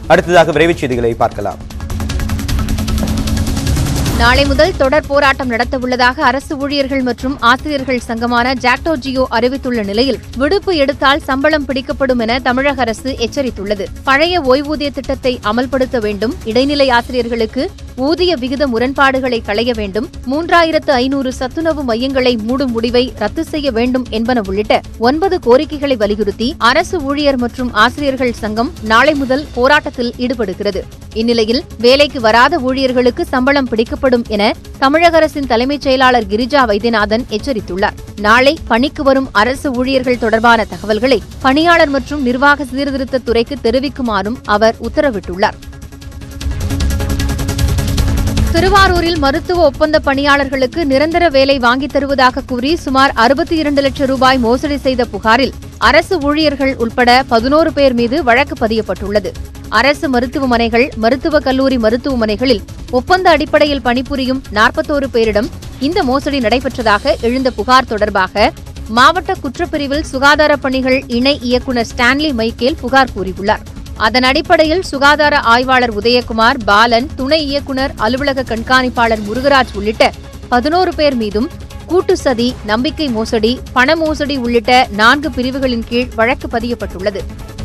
அடுத்ததாக விரைவுச் செய்திகளை பார்க்கலாம் நாளை முதல் தொடர் போராட்டம் நடத்தவுள்ளதாக அரசு ஊழியர்கள் மற்றும் ஆசிரியர்கள் சங்கமான ஜாக்டோ ஜியோ அறிவித்துள்ள நிலையில் விடுப்பு எடுத்தால் சம்பளம் பிடிக்கப்படும் என தமிழக அரசு எச்சரித்துள்ளது பழைய ஓய்வூதிய திட்டத்தை அமல்படுத்த வேண்டும் இடைநிலை ஆசிரியர்களுக்கு ஊதிய விகித முரண்பாடுகளை களைய வேண்டும் மூன்றாயிரத்து ஐநூறு சத்துணவு மையங்களை மூடும் முடிவை ரத்து செய்ய வேண்டும் என்பன உள்ளிட்ட ஒன்பது கோரிக்கைகளை வலியுறுத்தி அரசு ஊழியர் மற்றும் ஆசிரியர்கள் சங்கம் நாளை முதல் போராட்டத்தில் ஈடுபடுகிறது இந்நிலையில் வேலைக்கு வராத ஊழியர்களுக்கு சம்பளம் பிடிக்கப்படும் என தமிழக அரசின் தலைமைச் செயலாளர் கிரிஜா வைத்தியநாதன் எச்சரித்துள்ளார் நாளை பணிக்கு வரும் அரசு ஊழியர்கள் தொடர்பான தகவல்களை பணியாளர் மற்றும் நிர்வாக சீர்திருத்தத் துறைக்கு தெரிவிக்குமாறும் அவர் உத்தரவிட்டுள்ளார் திருவாரூரில் மருத்துவ ஒப்பந்த பணியாளர்களுக்கு நிரந்தர வேலை வாங்கித் தருவதாக கூறி சுமார் அறுபத்தி இரண்டு லட்சம் ரூபாய் மோசடி செய்த புகாரில் அரசு ஊழியர்கள் உட்பட பதினோரு பேர் மீது வழக்கு பதியப்பட்டுள்ளது அரசு மருத்துவமனைகள் மருத்துவக் கல்லூரி மருத்துவமனைகளில் ஒப்பந்த அடிப்படையில் பணிபுரியும் நாற்பத்தோரு பேரிடம் இந்த மோசடி நடைபெற்றதாக எழுந்த புகார் தொடர்பாக மாவட்ட குற்றப்பிரிவில் சுகாதார பணிகள் இணை இயக்குநர் ஸ்டான்லி மைக்கேல் புகார் கூறியுள்ளார் அதன் அடிப்படையில் சுகாதார ஆய்வாளர் உதயகுமார் பாலன் துணை இயக்குநர் அலுவலக கண்காணிப்பாளர் முருகராஜ் உள்ளிட்ட பதினோரு பேர் மீதும் கூட்டு சதி நம்பிக்கை மோசடி பண மோசடி உள்ளிட்ட நான்கு பிரிவுகளின் கீழ் வழக்கு பதியப்பட்டுள்ளது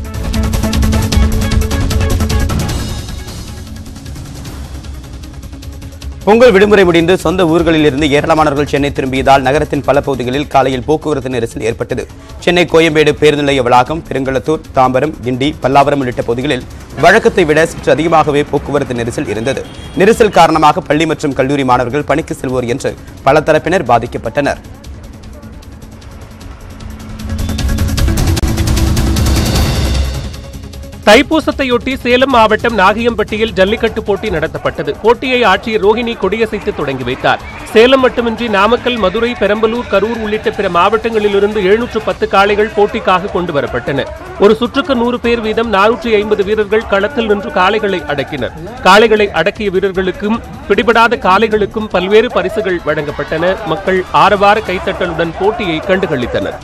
பொங்கல் விடுமுறை முடிந்து சொந்த ஊர்களில் இருந்து ஏராளமானவர்கள் சென்னை திரும்பியதால் நகரத்தின் பல பகுதிகளில் காலையில் போக்குவரத்து நெரிசல் ஏற்பட்டது சென்னை கோயம்பேடு பேருந்து நிலைய வளாகம் பெருங்களத்தூர் தாம்பரம் கிண்டி பல்லாவரம் உள்ளிட்ட பகுதிகளில் வழக்கத்தை விட சற்று அதிகமாகவே போக்குவரத்து நெரிசல் இருந்தது நெரிசல் காரணமாக பள்ளி மற்றும் கல்லூரி மாணவர்கள் பணிக்கு செல்வோர் என்று பல தரப்பினர் பாதிக்கப்பட்டனர் தைப்பூசத்தையொட்டி சேலம் மாவட்டம் நாகியம்பட்டியில் ஜல்லிக்கட்டு போட்டி நடத்தப்பட்டது போட்டியை ஆட்சியர் ரோஹிணி கொடியசைத்து தொடங்கி வைத்தார் சேலம் மட்டுமின்றி நாமக்கல் மதுரை பெரம்பலூர் கரூர் உள்ளிட்ட பிற மாவட்டங்களிலிருந்து எழுநூற்று பத்து காளைகள் போட்டிக்காக கொண்டு வரப்பட்டன ஒரு சுற்றுக்கு நூறு பேர் வீதம் நானூற்றி ஐம்பது வீரர்கள் களத்தில் நின்று காளைகளை அடக்கினர் காளைகளை அடக்கிய வீரர்களுக்கும் பிடிபடாத காளைகளுக்கும் பல்வேறு பரிசுகள் வழங்கப்பட்டன மக்கள் ஆரவார கைத்தட்டலுடன் போட்டியை கண்டுகளித்தனர்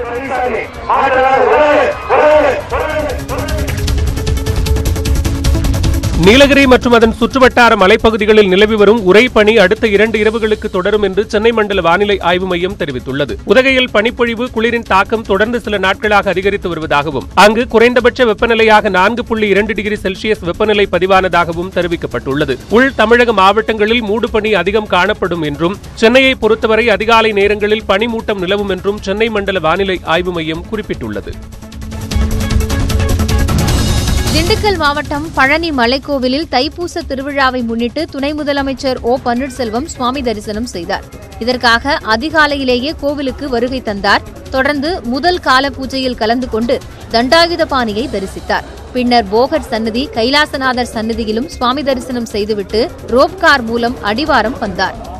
நீலகிரி மற்றும் அதன் சுற்றுவட்டார மலைப்பகுதிகளில் நிலவி வரும் உரை பனி அடுத்த இரண்டு இரவுகளுக்கு தொடரும் என்று சென்னை மண்டல வானிலை ஆய்வு மையம் தெரிவித்துள்ளது உதகையில் பனிப்பொழிவு குளிரின் தாக்கம் தொடர்ந்து சில நாட்களாக அதிகரித்து வருவதாகவும் அங்கு குறைந்தபட்ச வெப்பநிலையாக நான்கு புள்ளி இரண்டு டிகிரி செல்சியஸ் வெப்பநிலை பதிவானதாகவும் தெரிவிக்கப்பட்டுள்ளது உள் தமிழக மாவட்டங்களில் மூடுபனி அதிகம் காணப்படும் என்றும் சென்னையை பொறுத்தவரை அதிகாலை நேரங்களில் பனிமூட்டம் நிலவும் என்றும் சென்னை மண்டல வானிலை ஆய்வு மையம் குறிப்பிட்டுள்ளது திண்டுக்கல் மாவட்டம் பழனி மலைக்கோவிலில் தைப்பூச திருவிழாவை முன்னிட்டு துணை முதலமைச்சர் ஓ பன்னீர்செல்வம் சுவாமி தரிசனம் செய்தார் இதற்காக அதிகாலையிலேயே கோவிலுக்கு வருகை தந்தார் தொடர்ந்து முதல் கால பூஜையில் கலந்து கொண்டு தண்டாயுதபாணியை தரிசித்தார் பின்னர் போகர் சன்னதி கைலாசநாதர் சன்னதியிலும் சுவாமி தரிசனம் செய்துவிட்டு ரோப் கார் மூலம் அடிவாரம் வந்தார்